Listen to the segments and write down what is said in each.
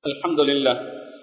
الحمد لله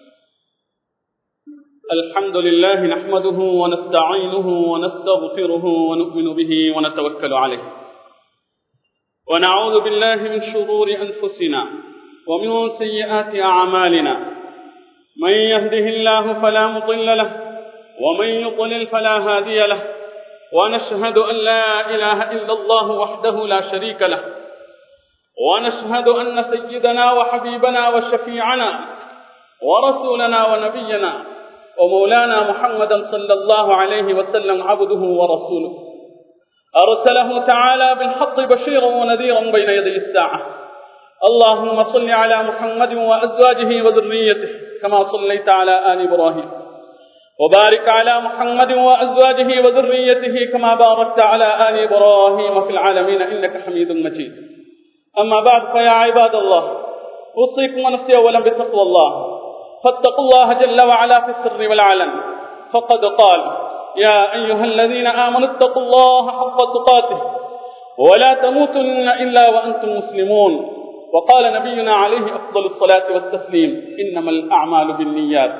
الحمد لله نحمده ونستعينه ونستغفره ونؤمن به ونتوكل عليه ونعوذ بالله من شرور أنفسنا ومن سيئات أعمالنا من يهده الله فلا مضل له ومن يضلل فلا هادي له ونشهد أن لا إله إلا الله وحده لا شريك له ونشهد أن سيدنا وحبيبنا وشفيعنا ورسولنا ونبينا ومولانا محمدا صلى الله عليه وسلم عبده ورسوله أرسله تعالى بالحق بشيرا ونذيرا بين يدي الساعة اللهم صل على محمد وأزواجه وذريته كما صليت على آل إبراهيم وبارك على محمد وأزواجه وذريته كما باركت على آل إبراهيم في العالمين إنك حميد مجيد أما بعد فيا عباد الله أوصيكم ونفسي أولا بتقوى الله فاتقوا الله جل وعلا في السر والعلن فقد قال يا أيها الذين آمنوا اتقوا الله حق تقاته ولا تموتن إلا وأنتم مسلمون وقال نبينا عليه أفضل الصلاة والتسليم إنما الأعمال بالنيات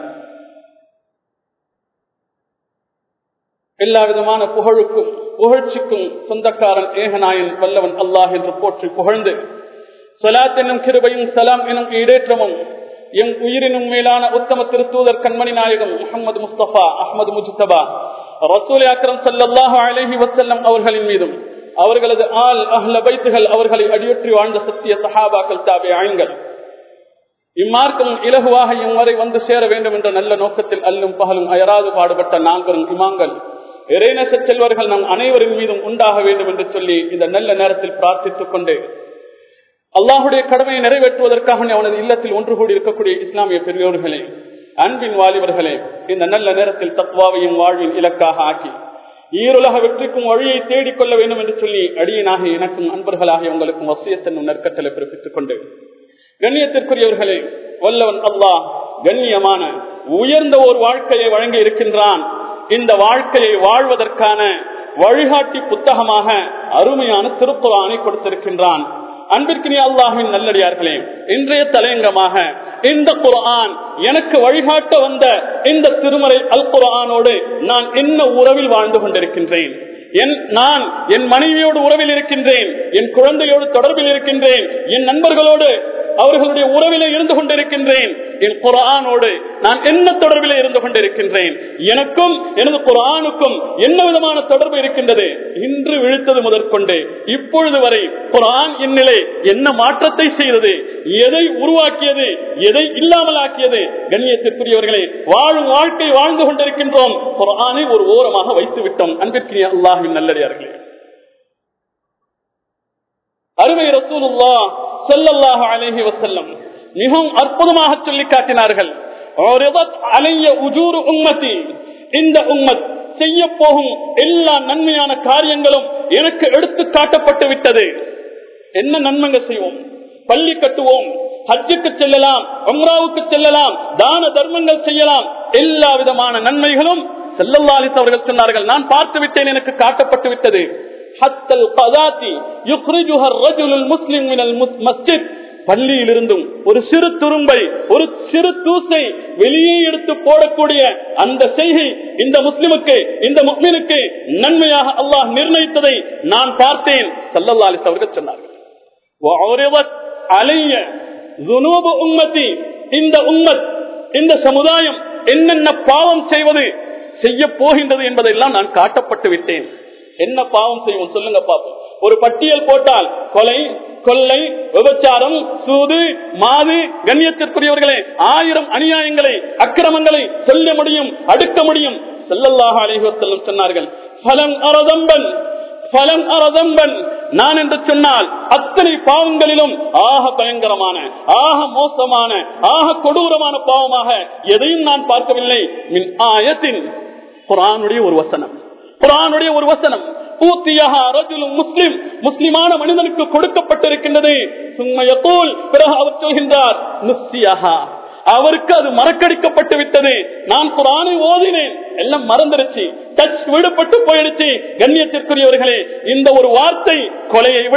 எல்லா விதமான புகழுக்கும் புகழ்ச்சிக்கும் சொந்தக்காரன் ஏகநாயன் வல்லவன் அல்லாஹ் என்று போற்றி புகழ்ந்து சலாத் என்னும் கிருபையும் சலாம் எனும் ஈடேற்றமும் எம் உயிரினும் மேலான உத்தம திருத்தூதர் கண்மணி நாயகம் முகமது முஸ்தபா அஹமது முஜ்தபா ரசூல் அக்ரம் சல்லாஹு அலஹி வசல்லம் அவர்களின் மீதும் அவர்களது ஆள் அஹ்ல பைத்துகள் அவர்களை அடியொற்றி வாழ்ந்த சத்திய சஹாபாக்கள் தாபே ஆயுங்கள் இம்மார்க்கம் இலகுவாக இம்வரை வந்து சேர வேண்டும் என்ற நல்ல நோக்கத்தில் அல்லும் பகலும் அயராது பாடுபட்ட நாங்களும் இமாங்கள் இறைநேச செல்வர்கள் நம் அனைவரின் மீதும் உண்டாக வேண்டும் என்று சொல்லி இந்த நல்ல நேரத்தில் பிரார்த்தித்துக் கொண்டு அல்லாஹுடைய கடமையை நிறைவேற்றுவதற்காக அவனது இல்லத்தில் ஒன்று கூடி இருக்கக்கூடிய இஸ்லாமிய பெரியோர்களே அன்பின் வாலிபர்களே இந்த நல்ல நேரத்தில் தத்வாவையும் வாழ்வின் இலக்காக ஆக்கி ஈருலக வெற்றிக்கும் வழியை தேடிக்கொள்ள வேண்டும் என்று சொல்லி அடியனாக எனக்கும் அன்பர்களாக உங்களுக்கும் வசியத்தன் நற்கட்டளை பிறப்பித்துக் கொண்டு கண்ணியத்திற்குரியவர்களே வல்லவன் அல்லாஹ் கண்ணியமான உயர்ந்த ஒரு வாழ்க்கையை வழங்கி இருக்கின்றான் இந்த வாழ்க்கையை வாழ்வதற்கான வழிகாட்டி புத்தகமாக அருமையான திருக்குறானை கொடுத்திருக்கின்றான் அன்பிற்கினி அல்லாஹின் நல்லடியார்களே இன்றைய தலையங்கமாக இந்த குரான் எனக்கு வழிகாட்ட வந்த இந்த திருமறை அல் குரானோடு நான் என்ன உறவில் வாழ்ந்து கொண்டிருக்கின்றேன் என் நான் என் மனைவியோடு உறவில் இருக்கின்றேன் என் குழந்தையோடு தொடர்பில் இருக்கின்றேன் என் நண்பர்களோடு அவர்களுடைய உறவிலே இருந்து கொண்டிருக்கின்றேன் என் குரானோடு நான் என்ன தொடர்பிலே இருந்து கொண்டிருக்கின்றேன் எனக்கும் எனது குரானுக்கும் என்ன விதமான தொடர்பு இருக்கின்றது இன்று விழுத்தது முதற்கொண்டு இப்பொழுது வரை குரான் என்னிலே என்ன மாற்றத்தை செய்தது எதை உருவாக்கியது எதை இல்லாமல் ஆக்கியது கண்ணியத்திற்குரியவர்களே வாழும் வாழ்க்கை வாழ்ந்து கொண்டிருக்கின்றோம் குரானை ஒரு ஓரமாக வைத்து விட்டோம் அன்பிற்கிய அல்லாஹின் நல்லடியார்களே அருமை ரசூலுல்லா செல்லல்லாஹு அலேஹி வசல்லம் மிகவும் அற்புதமாக சொல்லி காட்டினார்கள் அலைய உஜூரு உம்மத்தி இந்த உம்மத் செய்ய போகும் எல்லா நன்மையான காரியங்களும் எனக்கு எடுத்து காட்டப்பட்டு விட்டது என்ன நன்மைங்க செய்வோம் பள்ளி கட்டுவோம் ஹஜ்ஜுக்கு செல்லலாம் அம்ராவுக்கு செல்லலாம் தான தர்மங்கள் செய்யலாம் எல்லா விதமான நன்மைகளும் செல்லல்லாலித் அவர்கள் சொன்னார்கள் நான் பார்த்து விட்டேன் எனக்கு காட்டப்பட்டு விட்டது ஹத்தல் கதாத்தி யுக்ரிஜுஹர் ரஜுலுல் முஸ்லிம் மினல் மஸ்ஜித் பள்ளியிலிருந்தும் ஒரு சிறு துரும்பை ஒரு சிறு தூசை வெளியே எடுத்து போடக்கூடிய அந்த செய்கை இந்த முஸ்லிமுக்கு இந்த முஸ்லிமுக்கு நன்மையாக அல்லாஹ் நிர்ணயித்ததை நான் பார்த்தேன் சல்லல்லாலிஸ் அவர்கள் சொன்னார்கள் அலைய உம்மத்தி இந்த உம்மத் இந்த சமுதாயம் என்னென்ன பாவம் செய்வது செய்ய போகின்றது என்பதெல்லாம் நான் காட்டப்பட்டு விட்டேன் என்ன பாவம் செய்வோம் சொல்லுங்க பாப்போம் ஒரு பட்டியல் போட்டால் கொலை கொள்ளை விபச்சாரம் சூது மாது கண்ணியத்திற்குரியவர்களே ஆயிரம் அநியாயங்களை அக்கிரமங்களை சொல்ல முடியும் அடுக்க முடியும் செல்லல்லாக அலைவத்தல்லும் சொன்னார்கள் பலம் அரதம்பன் பலம் அரதம்பன் நான் என்று சொன்னால் அத்தனை பாவங்களிலும் ஆக பயங்கரமான ஆக மோசமான ஆக கொடூரமான பாவமாக எதையும் நான் பார்க்கவில்லை மின் ஆயத்தின் குரானுடைய ஒரு வசனம் குரானுடைய ஒரு வசனம் முஸ்லிம் முஸ்லிமான மனிதனுக்கு கொடுக்கப்பட்டிருக்கின்றது பிறகு அவர் சொல்கின்றார் அவருக்கு அது மறக்கடிக்கப்பட்டு விட்டது நான் குரானை ஓதினேன் எல்லாம் மறந்துருச்சு டச் விடுபட்டு போயிடுச்சு கண்ணியத்திற்குரியவர்களே இந்த ஒரு வார்த்தை கொலையை விட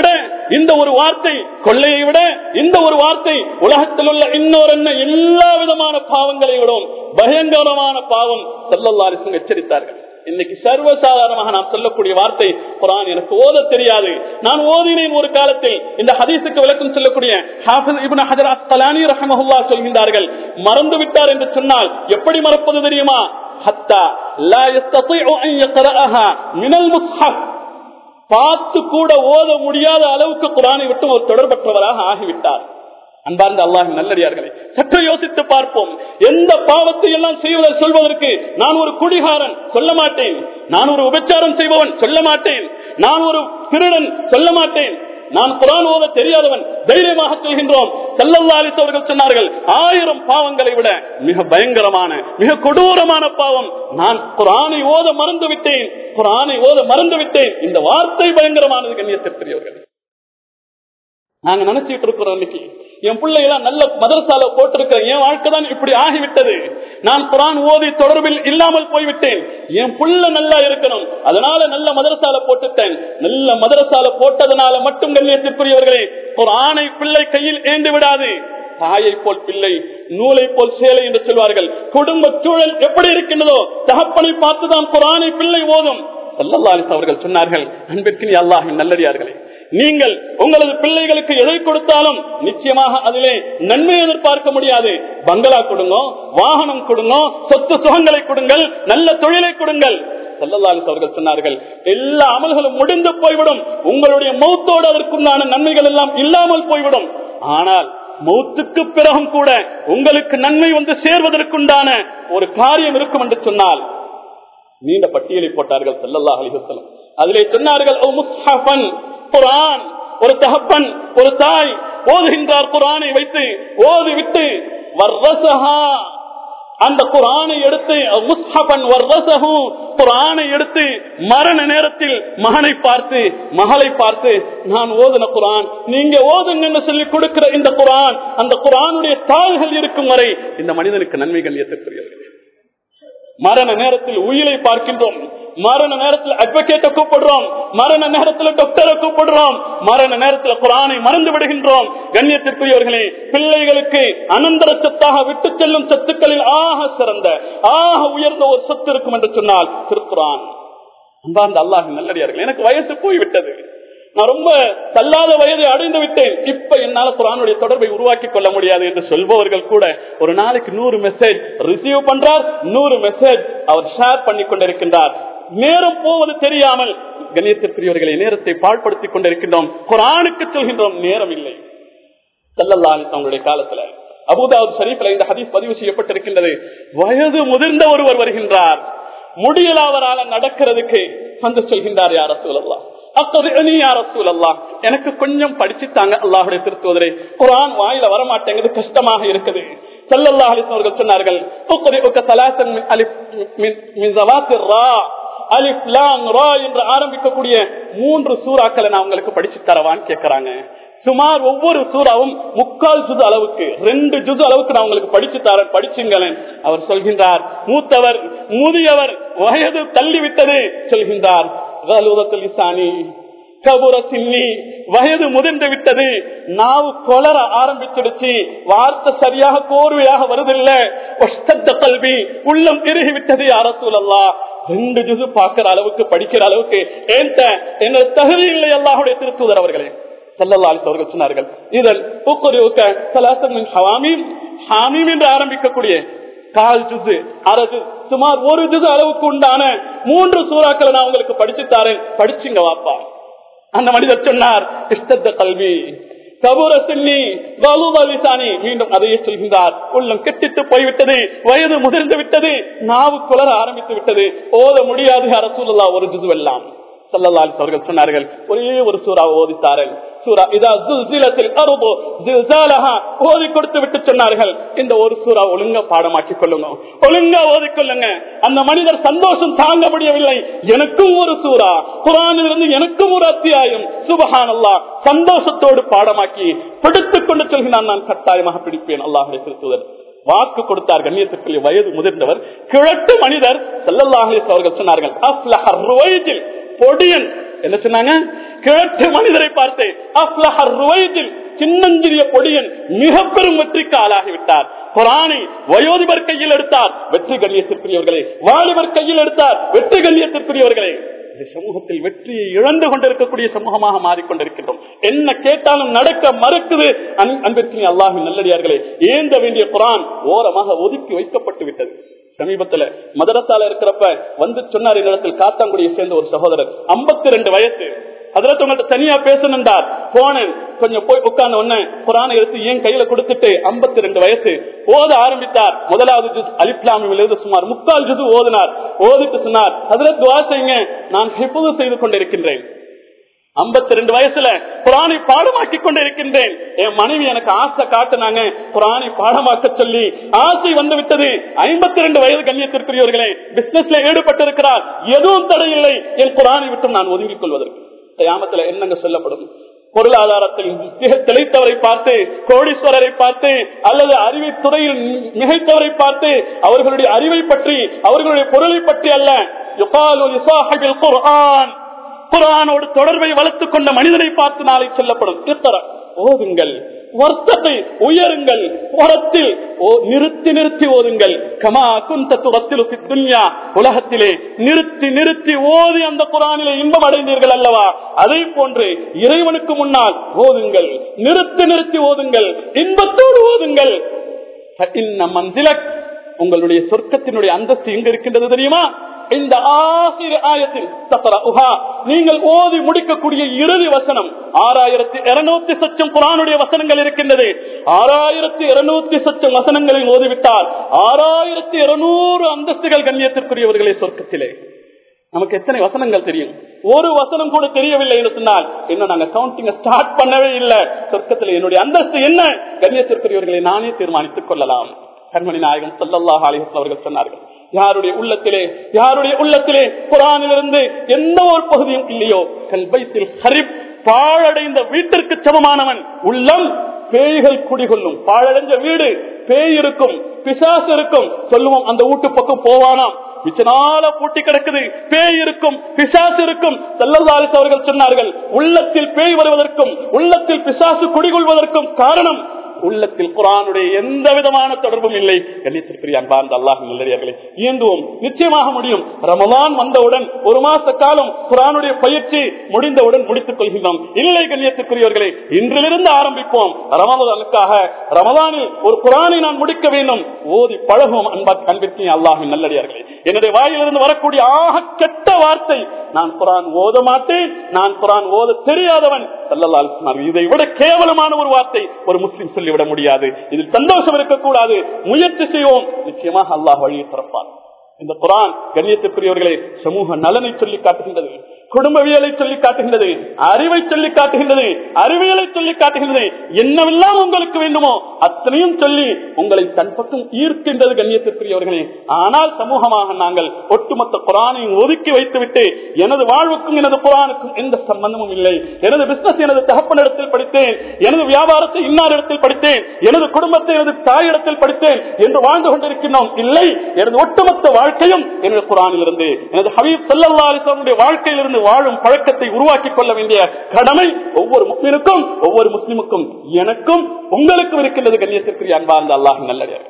இந்த ஒரு வார்த்தை கொள்ளையை விட இந்த ஒரு வார்த்தை உலகத்தில் உள்ள இன்னொரு என்ன எல்லா விதமான பாவங்களை விடும் பயங்கரமான பாவம் செல்லல்லாரிசம் எச்சரித்தார்கள் இன்னைக்கு சர்வசாதாரணமாக நாம் சொல்லக்கூடிய வார்த்தை குரான் எனக்கு ஓத தெரியாது நான் ஓதினேன் ஒரு காலத்தில் இந்த ஹதீஸுக்கு விளக்கம் சொல்லக்கூடிய ஹாஃபிஸ் இப்னு ஹஜர் அஸ்கலானி ரஹமஹுல்லா சொல்கின்றார்கள் மறந்து விட்டார் என்று சொன்னால் எப்படி மறப்பது தெரியுமா ஹத்தா லா யஸ்ததிஉ அன் யக்ரஅஹா மினல் முஸ்ஹஃப் பார்த்து கூட ஓத முடியாத அளவுக்கு குரானை விட்டு ஒரு தொடர்பற்றவராக ஆகிவிட்டார் அன்பார்ந்த அல்லாஹ் நல்லடியார்களே சற்று யோசித்து பார்ப்போம் எந்த பாவத்தை எல்லாம் செய்வதை சொல்வதற்கு நான் ஒரு குடிகாரன் சொல்ல மாட்டேன் நான் ஒரு உபச்சாரம் செய்பவன் சொல்ல மாட்டேன் நான் ஒரு திருடன் சொல்ல மாட்டேன் நான் குரான் ஓத தெரியாதவன் தைரியமாக சொல்கின்றோம் செல்லல்லாரிஸ் அவர்கள் சொன்னார்கள் ஆயிரம் பாவங்களை விட மிக பயங்கரமான மிக கொடூரமான பாவம் நான் குரானை ஓத மறந்து விட்டேன் குரானை ஓத மறந்து விட்டேன் இந்த வார்த்தை பயங்கரமானது கண்ணியத்திற்குரியவர்கள் நாங்க நினைச்சிட்டு இருக்கிறோம் இன்னைக்கு என் பிள்ளையெல்லாம் நல்ல மதரசால போட்டிருக்கிறேன் என் வாழ்க்கை தான் இப்படி ஆகிவிட்டது நான் குரான் ஓதி தொடர்பில் இல்லாமல் போய்விட்டேன் என் புள்ள நல்லா இருக்கணும் அதனால நல்ல மதரசால போட்டுட்டேன் நல்ல மதரசால போட்டதனால மட்டும் கண்ணியத்திற்குரியவர்களே குரானை பிள்ளை கையில் ஏந்து விடாது தாயை போல் பிள்ளை நூலை போல் சேலை என்று சொல்வார்கள் குடும்ப சூழல் எப்படி இருக்கின்றதோ தகப்பனை பார்த்துதான் குரானை பிள்ளை ஓதும் சல்லல்லாலிஸ் அவர்கள் சொன்னார்கள் அன்பிற்கு நீ அல்லாஹின் நல்லடியார்களே நீங்கள் உங்களது பிள்ளைகளுக்கு எதை கொடுத்தாலும் நிச்சயமாக அதிலே நன்மை எதிர்பார்க்க முடியாது பங்களா கொடுங்க வாகனம் கொடுங்க சொத்து சுகங்களை கொடுங்கள் நல்ல தொழிலை கொடுங்கள் சல்லல்லாலிஸ் அவர்கள் சொன்னார்கள் எல்லா அமல்களும் முடிந்து போய்விடும் உங்களுடைய மௌத்தோடு அதற்குண்டான நன்மைகள் எல்லாம் இல்லாமல் போய்விடும் ஆனால் மௌத்துக்கு பிறகும் கூட உங்களுக்கு நன்மை வந்து சேர்வதற்குண்டான ஒரு காரியம் இருக்கும் என்று சொன்னால் நீண்ட பட்டியலை போட்டார்கள் செல்லல்லா அலிஹலம் அதிலே சொன்னார்கள் குரான் ஒரு தகப்பன் ஒரு தாய் ஓதுகின்றார் குரானை வைத்து ஓதி விட்டு வர்ரசஹா அந்த குரானை எடுத்து முஸ்ஹபன் வர்ரசஹு குரானை எடுத்து மரண நேரத்தில் மகனை பார்த்து மகளை பார்த்து நான் ஓதுன குரான் நீங்க ஓதுங்கன்னு சொல்லி கொடுக்கிற இந்த குரான் அந்த குரானுடைய தாள்கள் இருக்கும் வரை இந்த மனிதனுக்கு நன்மைகள் ஏற்றக்கூடியவர்கள் மரண நேரத்தில் உயிரை பார்க்கின்றோம் மரண நேரத்தில் அட்வொகேட்டை கூப்பிடுறோம் மரண நேரத்தில் டாக்டரை கூப்பிடுறோம் மரண நேரத்தில் குரானை மறந்து விடுகின்றோம் கண்ணியத்திற்குரியவர்களே பிள்ளைகளுக்கு அனந்தர சொத்தாக விட்டு செல்லும் சொத்துக்களில் ஆக சிறந்த ஆக உயர்ந்த ஒரு சொத்து இருக்கும் என்று சொன்னால் திருக்குறான் அன்பார்ந்த அல்லாஹ் நல்லடியார்கள் எனக்கு வயசு போய்விட்டது நான் ரொம்ப தள்ளாத வயதை அடைந்து விட்டேன் இப்ப என்னால குரானுடைய தொடர்பை உருவாக்கி கொள்ள முடியாது என்று சொல்பவர்கள் கூட ஒரு நாளைக்கு நூறு மெசேஜ் ரிசீவ் பண்றார் நூறு மெசேஜ் அவர் ஷேர் பண்ணி கொண்டிருக்கின்றார் நேரம் போவது தெரியாமல் கணியத்திற்குரியவர்களை நேரத்தை பாழ்படுத்திக் கொண்டிருக்கின்றோம் குரானுக்கு சொல்கின்றோம் நேரம் இல்லை செல்லல்லாலி அவங்களுடைய காலத்துல அபுதாபு ஷரீஃப்ல இந்த ஹதீஸ் பதிவு செய்யப்பட்டிருக்கின்றது வயது முதிர்ந்த ஒருவர் வருகின்றார் முடியல அவரால் நடக்கிறதுக்கு வந்து சொல்கின்றார் யார சூழல்லாம் எனக்கு கொஞ்சம் படிச்சுட்டாங்க அல்லாஹுடைய திருத்துவதரை குரான் வாயில வரமாட்டேங்குது கஷ்டமாக இருக்குது சல்லல்லா அலிஸ் அவர்கள் சொன்னார்கள் அலிப் லாம் ரா என்று ஆரம்பிக்கக்கூடிய மூன்று சூறாக்களை நான் உங்களுக்கு படிச்சு தரவான்னு கேட்கிறாங்க சுமார் ஒவ்வொரு சூறாவும் முக்கால் ஜுது அளவுக்கு ரெண்டு ஜுது அளவுக்கு நான் உங்களுக்கு படிச்சு தரேன் படிச்சுங்களேன் அவர் சொல்கின்றார் மூத்தவர் முதியவர் வயது தள்ளிவிட்டது சொல்கின்றார் கபுர சின்னி வயது முதிர்ந்து விட்டது நாவு கொளர ஆரம்பிச்சிடுச்சு வார்த்தை சரியாக கோர்வையாக வருதில்ல கல்வி உள்ளம் திருகி விட்டது அரசூலல்லா ரெண்டு ஜுது பார்க்கிற அளவுக்கு படிக்கிற அளவுக்கு ஏன்ட்ட என்னோட தகுதி இல்லை அல்லாஹுடைய திருத்துதர் அவர்களே சல்லல்லாலிஸ் அவர்கள் சொன்னார்கள் இதன் ஹாமீம் என்று ஆரம்பிக்கக்கூடிய கால் ஜுசு அரசு சுமார் ஒரு ஜுசு அளவுக்கு உண்டான மூன்று சூறாக்களை நான் உங்களுக்கு படிச்சு தாரேன் படிச்சுங்க வாப்பா அந்த மனிதர் சொன்னார் இஷ்டத்த கல்வி கபூர சின்னி வலுவலிசானி மீண்டும் அதையே சொல்கின்றார் உள்ளம் கெட்டிட்டு போய்விட்டது வயது முதிர்ந்து விட்டது நாவு குளர ஆரம்பித்து விட்டது ஓத முடியாது அரசூலல்லா ஒரு ஜுதுவெல்லாம் சல்லல்லாலிஸ் அவர்கள் சொன்னார்கள் ஒரே ஒரு சூறா ஓதித்தார்கள் சூரா இதா ஜுல்சிலத்தில் அருபோ ஜில்சாலஹா ஓதி கொடுத்து விட்டு சொன்னார்கள் இந்த ஒரு சூறா ஒழுங்கா பாடமாக்கி கொள்ளுங்க ஒழுங்கா ஓதிக்கொள்ளுங்க அந்த மனிதர் சந்தோஷம் தாங்க முடியவில்லை எனக்கும் ஒரு சூறா குரானிலிருந்து எனக்கும் ஒரு அத்தியாயம் சுபஹான் அல்லா சந்தோஷத்தோடு பாடமாக்கி பிடித்துக் கொண்டு சொல்கிறான் நான் கட்டாயமாக பிடிப்பேன் அல்லாஹுடைய திருத்துதர் வாக்கு கொடுத்தார் கண்ணியத்துக்குரிய வயது முதிர்ந்தவர் கிழட்டு மனிதர் செல்லல்லாஹலிஸ் அவர்கள் சொன்னார்கள் பொடியன் என்ன சொன்னாங்க கேட்டு மனிதரை பார்த்து அஃப்லஹர் ருவைதில் சின்னஞ்சிறிய பொடியன் மிக பெரும் வெற்றிக்கு ஆளாகிவிட்டார் குரானை வயோதிபர் கையில் எடுத்தார் வெற்றி கண்ணியத்திற்குரியவர்களே வாலிபர் கையில் எடுத்தார் வெற்றி கண்ணியத்திற்குரியவர்களே இந்த சமூகத்தில் வெற்றியை இழந்து கொண்டிருக்கக்கூடிய சமூகமாக மாறிக்கொண்டிருக்கின்றோம் என்ன கேட்டாலும் நடக்க மறுக்குது அன்- அன்பிற்கு அல்லாஹின் நல்லடியார்களே ஏந்த வேண்டிய குரான் ஓரமாக ஒதுக்கி வைக்கப்பட்டு விட்டது சமீபத்துல மதரசால இருக்கிறப்ப வந்து சொன்னார் என்னிடத்தில் காத்தாங்குடியை சேர்ந்த ஒரு சகோதரர் 52 ரெண்டு வயசு அதுல உங்கள்ட்ட தனியா பேசணுண்டார் போனேன் கொஞ்சம் போய் உட்கார்ந்த உடனே குரானை எடுத்து ஏன் கையில கொடுத்துட்டு 52 ரெண்டு வயசு ஓத ஆரம்பித்தார் முதலாவது ஜுஸ் அலிப்லாமில் இருந்து சுமார் முக்கால் ஜுது ஓதினார் ஓதிட்டு சொன்னார் அதுல துவா செய்யுங்க நான் ஹிஃபுது செய்து கொண்டிருக்கின்றேன் 52 ரெண்டு வயசுல குரானை பாடமாக்கி கொண்டிருக்கின்றேன் என் மனைவி எனக்கு ஆசை காட்டுனாங்க குரானை பாடமாக்க சொல்லி ஆசை வந்து விட்டது 52 ரெண்டு வயது கண்ணியத்திற்குரியவர்களே பிசினஸ்ல ஈடுபட்டிருக்கிறார் எதுவும் தடையில்லை என் குரானை விட்டு நான் ஒதுங்கிக் கொள்வதற்கு கியாமத்துல என்னங்க சொல்லப்படும் பொருளாதாரத்தில் மிக திளைத்தவரை பார்த்து கோடீஸ்வரரை பார்த்து அல்லது அறிவை துறையில் மிகைத்தவரை பார்த்து அவர்களுடைய அறிவை பற்றி அவர்களுடைய பொருளை பற்றி அல்ல யுகாலு லிசாஹிபில் குர்ஆன் குரானோடு தொடர்பை வளர்த்துக் கொண்ட மனிதனை பார்த்து நாளை சொல்லப்படும் இத்தர ஓதுங்கள் வர்த்தத்தை உயருங்கள் புறத்தில் ஓ- நிறுத்தி நிறுத்தி ஓதுங்கள் கமா குந்த துரத்தில் துன்யா உலகத்திலே நிறுத்தி நிறுத்தி ஓதி அந்த குரானிலே இன்பம் அடைந்தீர்கள் அல்லவா அதை போன்று இறைவனுக்கு முன்னால் ஓதுங்கள் நிறுத்தி நிறுத்தி ஓதுங்கள் இன்பத்தோடு ஓதுங்கள் இன்ன மந்திலக் உங்களுடைய சொர்க்கத்தினுடைய அந்தஸ்து எங்க இருக்கின்றது தெரியுமா இந்த ஆசிரிய ஆயத்தில் தக்ரஉஹா. நீங்கள் ஓதி முடிக்கக்கூடிய இறுதி வசனம் ஆறாயிரத்தி இருநூத்தி சச்சம் குரானுடைய வசனங்கள் இருக்கின்றது ஆறாயிரத்தி இருநூத்தி சச்சம் வசனங்களை ஓதிவிட்டால் ஆறாயிரத்தி இருநூறு அந்தஸ்துகள் கண்ணியத்திற்குரியவர்களே சொர்க்கத்திலே நமக்கு எத்தனை வசனங்கள் தெரியும் ஒரு வசனம் கூட தெரியவில்லை என்று சொன்னால் இன்னும் நாங்க கவுண்டிங்க ஸ்டார்ட் பண்ணவே இல்லை சொர்க்கத்தில் என்னுடைய அந்தஸ்து என்ன கண்ணியத்திற்குரியவர்களை நானே தீர்மானித்துக் கொள்ளலாம் கண்மணி நாயகம் சல்லல்லாஹ் அலிஹஸ் அவர்கள் சொன்னார்கள் யாருடைய உள்ளத்திலே யாருடைய உள்ளத்திலே குரானிலிருந்து எந்த ஒரு பகுதியும் இல்லையோ கல்பைத்தில் ஹரிப் பாழடைந்த வீட்டிற்கு சமமானவன் உள்ளம் பேய்கள் குடிகொள்ளும் பாழடைஞ்ச வீடு பேய் இருக்கும் பிசாசு இருக்கும் சொல்லுவோம் அந்த வீட்டு பக்கம் போவானாம் மிச்சனால பூட்டி கிடக்குது பேய் இருக்கும் பிசாசு இருக்கும் செல்லல்லாரிஸ் அவர்கள் சொன்னார்கள் உள்ளத்தில் பேய் வருவதற்கும் உள்ளத்தில் பிசாசு குடிகொள்வதற்கும் காரணம் உள்ளத்தில் குரானுடைய எந்த விதமான தொடர்பும் இல்லை கண்ணியத்திற்குரிய அன்பார்ந்த அல்லாஹ் நல்லடியார்களே இயங்குவோம் நிச்சயமாக முடியும் ரமலான் வந்தவுடன் ஒரு மாச காலம் குரானுடைய பயிற்சி முடிந்தவுடன் முடித்துக் கொள்கின்றோம் இல்லை கண்ணியத்திற்குரியவர்களே இன்றிலிருந்து ஆரம்பிப்போம் ரமலானுக்காக ரமலானில் ஒரு குரானை நான் முடிக்க வேண்டும் ஓதி பழகுவோம் அன்பா அன்பிற்கு அல்லாஹின் நல்லடியார்களே என்னுடைய வாயிலிருந்து வரக்கூடிய ஆக கெட்ட வார்த்தை நான் குரான் ஓத மாட்டேன் நான் குரான் ஓத தெரியாதவன் சல்லல்லாஹு அலைஹி வஸல்லம். இதை விட கேவலமான ஒரு வார்த்தை ஒரு முஸ்லிம் சொல்லிவிட முடியாது இதில் சந்தோஷம் இருக்கக்கூடாது முயற்சி செய்வோம் நிச்சயமாக அல்லாஹ் வழியை திறப்பார் இந்த குரான் கண்ணியத்திற்குரியவர்களே சமூக நலனை சொல்லி காட்டுகின்றது குடும்பவியலை சொல்லி காட்டுகின்றது அறிவை சொல்லி காட்டுகின்றது அறிவியலை சொல்லி காட்டுகின்றது என்னவெல்லாம் உங்களுக்கு வேண்டுமோ அத்தனையும் சொல்லி உங்களை தன் பக்கம் ஈர்க்கின்றது கண்ணியத்திற்குரியவர்களே ஆனால் சமூகமாக நாங்கள் ஒட்டுமொத்த குரானையும் ஒதுக்கி வைத்துவிட்டு எனது வாழ்வுக்கும் எனது குரானுக்கும் எந்த சம்பந்தமும் இல்லை எனது பிசினஸ் எனது தகப்பனிடத்தில் படித்தேன் எனது வியாபாரத்தை இன்னாரிடத்தில் படித்தேன் எனது குடும்பத்தை எனது தாயிடத்தில் படித்தேன் என்று வாழ்ந்து கொண்டிருக்கின்றோம் இல்லை எனது ஒட்டுமொத்த வாழ்க்கையும் எனது குரானிலிருந்து எனது ஹபீப் சல்லா அலிஸ்லாமுடைய வாழ்க்கையிலிருந்து வாழும் பழக்கத்தை உருவாக்கிக் கொள்ள வேண்டிய கடமை ஒவ்வொரு முஸ்லிமுக்கும் ஒவ்வொரு முஸ்லிமுக்கும் எனக்கும் உங்களுக்கும் இருக்கின்றது கண்ணியத்திற்குரிய அன்பார்ந்த அல்லாஹ் நல்லடியார்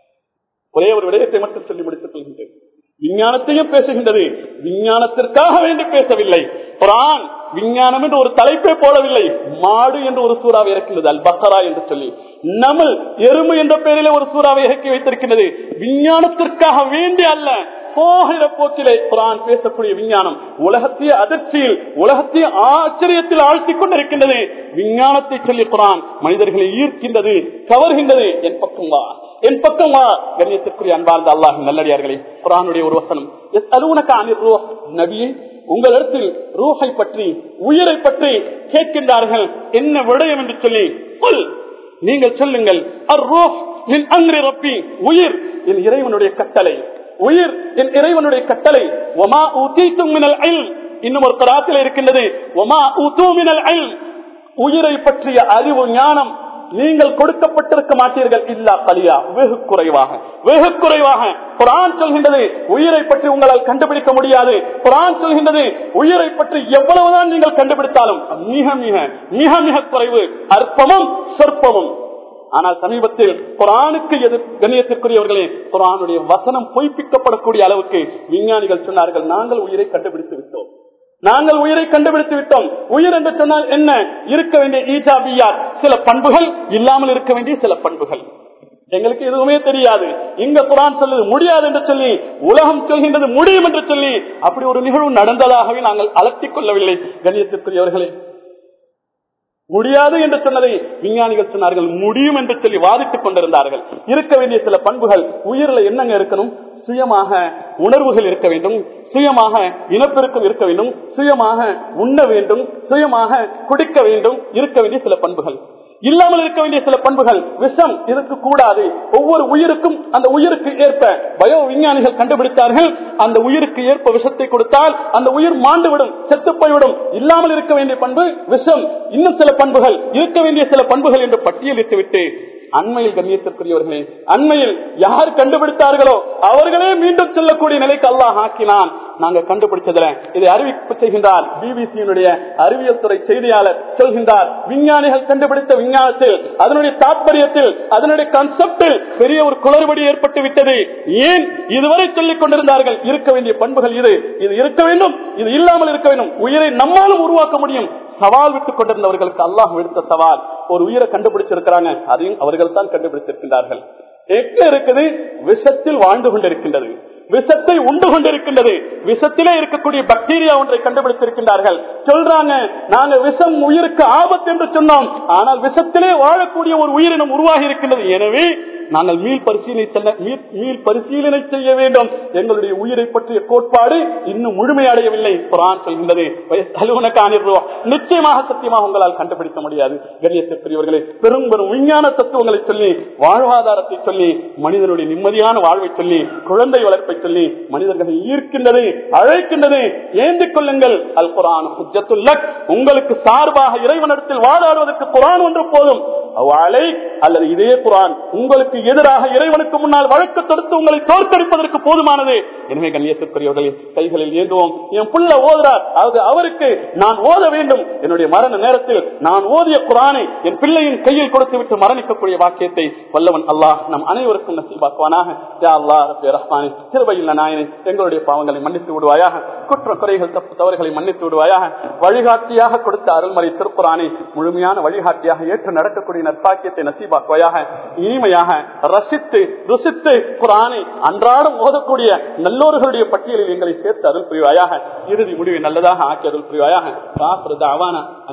ஒரே ஒரு விடயத்தை மட்டும் சொல்லி முடித்துக் கொள்கின்றேன் விஞ்ஞானத்தையும் பேசுகின்றது விஞ்ஞானத்திற்காக வேண்டி பேசவில்லை குரான் விஞ்ஞானம் என்று ஒரு தலைப்பே போடவில்லை மாடு என்று ஒரு சூறாவை இறக்கின்றது அல் பக்கரா என்று சொல்லி நமல் எருமை என்ற பெயரிலே ஒரு சூறாவை இறக்கி வைத்திருக்கின்றது விஞ்ஞானத்திற்காக வேண்டி அல்ல போகிற போக்கிலே குரான் பேசக்கூடிய விஞ்ஞானம் உலகத்தைய அதிர்ச்சியில் உலகத்தைய ஆச்சரியத்தில் ஆழ்த்திக் கொண்டிருக்கின்றது விஞ்ஞானத்தை சொல்லி குரான் மனிதர்களை ஈர்க்கின்றது கவர்கின்றது என் பக்கம் வா என் பக்கம் வா கண்ணியத்திற்குரிய அன்பார்ந்த அல்லாஹ் நல்லடியார்களே குரானுடைய ஒரு வசனம் எஸ் அலுவனக்க அனிர் ரூஹ் நபியே உங்களிடத்தில் ரூஹை பற்றி உயிரை பற்றி கேட்கின்றார்கள் என்ன விடயம் என்று சொல்லி சொல் நீங்கள் சொல்லுங்கள் அர் ரூஹ் மின் அங்ரி ரப்பி உயிர் என் இறைவனுடைய கட்டளை உயிர் என் இறைவனுடைய கட்டளை ஒமா ஊத்தீத்தும் மினல் அல் இன்னும் ஒரு கராத்தில் இருக்கின்றது ஒமா ஊத்தூ மினல் அல் உயிரை பற்றிய அறிவு ஞானம் நீங்கள் கொடுக்கப்பட்டிருக்க மாட்டீர்கள் இல்லா கலியா வெகு குறைவாக வெகு குறைவாக குரான் சொல்கின்றது உயிரை பற்றி உங்களால் கண்டுபிடிக்க முடியாது குரான் சொல்கின்றது உயிரை பற்றி எவ்வளவுதான் நீங்கள் கண்டுபிடித்தாலும் மிக மிக மிக மிக குறைவு அற்பமும் சொற்பமும் ஆனால் சமீபத்தில் குரானுக்கு எதிர் கண்ணியத்திற்குரியவர்களே குரானுடைய வசனம் பொய்ப்பிக்கப்படக்கூடிய அளவுக்கு விஞ்ஞானிகள் சொன்னார்கள் நாங்கள் உயிரை கண்டுபிடித்து விட்டோம் நாங்கள் உயிரை கண்டுபிடித்து விட்டோம் உயிர் என்று சொன்னால் என்ன இருக்க வேண்டிய ஈஜாபியார் சில பண்புகள் இல்லாமல் இருக்க வேண்டிய சில பண்புகள் எங்களுக்கு எதுவுமே தெரியாது இங்க குரான் சொல்லுது முடியாது என்று சொல்லி உலகம் சொல்கின்றது முடியும் என்று சொல்லி அப்படி ஒரு நிகழ்வு நடந்ததாகவே நாங்கள் அலட்டிக் கொள்ளவில்லை கண்ணியத்திற்குரியவர்களே முடியாது என்று சொன்னதை விஞ்ஞானிகள் சொன்னார்கள் முடியும் என்று சொல்லி வாதிட்டுக் கொண்டிருந்தார்கள் இருக்க வேண்டிய சில பண்புகள் உயிரில் என்னங்க இருக்கணும் சுயமாக உணர்வுகள் இருக்க வேண்டும் சுயமாக இனப்பெருக்கம் இருக்க வேண்டும் சுயமாக உண்ண வேண்டும் சுயமாக குடிக்க வேண்டும் இருக்க வேண்டிய சில பண்புகள் இல்லாமல் இருக்க வேண்டிய சில பண்புகள் விஷம் இதுக்கு கூடாது ஒவ்வொரு உயிருக்கும் அந்த உயிருக்கு ஏற்ப பயோ விஞ்ஞானிகள் கண்டுபிடித்தார்கள் அந்த உயிருக்கு ஏற்ப விஷத்தை கொடுத்தால் அந்த உயிர் மாண்டுவிடும் செத்து போய்விடும் இல்லாமல் இருக்க வேண்டிய பண்பு விஷம் இன்னும் சில பண்புகள் இருக்க வேண்டிய சில பண்புகள் என்று பட்டியலிட்டு விட்டு அண்மையில் கண்ணியத்திற்குரியவர்களே அண்மையில் யார் கண்டுபிடித்தார்களோ அவர்களே மீண்டும் சொல்லக்கூடிய நிலைக்கு அல்லாஹ் ஆக்கினான் நாங்க கண்டுபிடிச்சதுல இதை அறிவிப்பு செய்கின்றார் பிபிசியினுடைய அறிவியல் துறை செய்தியாளர் சொல்கின்றார் விஞ்ஞானிகள் கண்டுபிடித்த விஞ்ஞானத்தில் அதனுடைய தாற்பயத்தில் அதனுடைய கான்செப்டில் பெரிய ஒரு குளறுபடி ஏற்பட்டு விட்டது ஏன் இதுவரை சொல்லிக் கொண்டிருந்தார்கள் இருக்க வேண்டிய பண்புகள் இது இது இருக்க வேண்டும் இது இல்லாமல் இருக்க வேண்டும் உயிரை நம்மாலும் உருவாக்க முடியும் சவால் விட்டுக் கொண்டிருந்தவர்களுக்கு அல்லாஹ் விடுத்த சவால் ஒரு உயிரை கண்டுபிடிச்சிருக்கிறாங்க அதையும் அவர்கள் தான் கண்டுபிடித்திருக்கின்றார்கள் எங்க இருக்குது விஷத்தில் வாழ்ந்து கொண்டிருக்கின்றது விஷத்தை உண்டு கொண்டிருக்கின்றது விஷத்திலே இருக்கக்கூடிய பாக்டீரியா ஒன்றை கண்டுபிடித்திருக்கின்றார்கள் சொல்றாங்க நாங்க விஷம் உயிருக்கு ஆபத்து என்று சொன்னோம் ஆனால் விஷத்திலே வாழக்கூடிய ஒரு உயிரினம் உருவாகி இருக்கின்றது எனவே நாங்கள் மீள் பரிசீலனை செல்ல மீள் பரிசீலனை செய்ய வேண்டும் எங்களுடைய உயிரை பற்றிய கோட்பாடு இன்னும் முழுமையடையவில்லை குரான் சொல்கின்றது நிச்சயமாக சத்தியமாக உங்களால் கண்டுபிடிக்க முடியாது கண்ணியத்திற்குரியவர்களே பெரும் பெரும் விஞ்ஞான தத்துவங்களை சொல்லி வாழ்வாதாரத்தை சொல்லி மனிதனுடைய நிம்மதியான வாழ்வை சொல்லி குழந்தை வளர்ப்பை சொல்லி மனிதர்களை ஈர்க்கின்றது அழைக்கின்றது ஏந்திக் கொள்ளுங்கள் அல் குரான் உங்களுக்கு சார்பாக இறைவனிடத்தில் வாதாடுவதற்கு குரான் ஒன்று போதும் அவ்வாழை அல்லது இதே குரான் உங்களுக்கு எதிராக இறைவனுக்கு முன்னால் வழக்கு தொடுத்து உங்களை தோற்கடிப்பதற்கு போதுமானது எனவே கண்ணியத்திற்குரியவர்களை கைகளில் ஏந்துவோம் என் புள்ள ஓதுறார் அதாவது அவருக்கு நான் ஓத வேண்டும் என்னுடைய மரண நேரத்தில் நான் ஓதிய குரானை என் பிள்ளையின் கையில் கொடுத்து விட்டு மரணிக்கக்கூடிய வாக்கியத்தை வல்லவன் அல்லாஹ் நம் அனைவருக்கும் நசீபாக்குவானாக யா அல்லா ரப்பே ரஹ்மானே திருவையில் நாயனை எங்களுடைய பாவங்களை மன்னித்து விடுவாயாக குற்ற குறைகள் தப்பு தவறுகளை மன்னித்து விடுவாயாக வழிகாட்டியாக கொடுத்த அருள்மறை திருக்குறானை முழுமையான வழிகாட்டியாக ஏற்று நடக்கக்கூடிய நற்பாக்கியத்தை நசீபாக்குவாயாக இனிமையாக ரசித்து ருசித்து குரானை அன்றாடம் ஓதக்கூடிய நல்லோர்களுடைய பட்டியலில் எங்களை சேர்த்து அருள் புரிவாயாக இறுதி முடிவை நல்லதாக ஆக்கி அருள் புரிவாயாக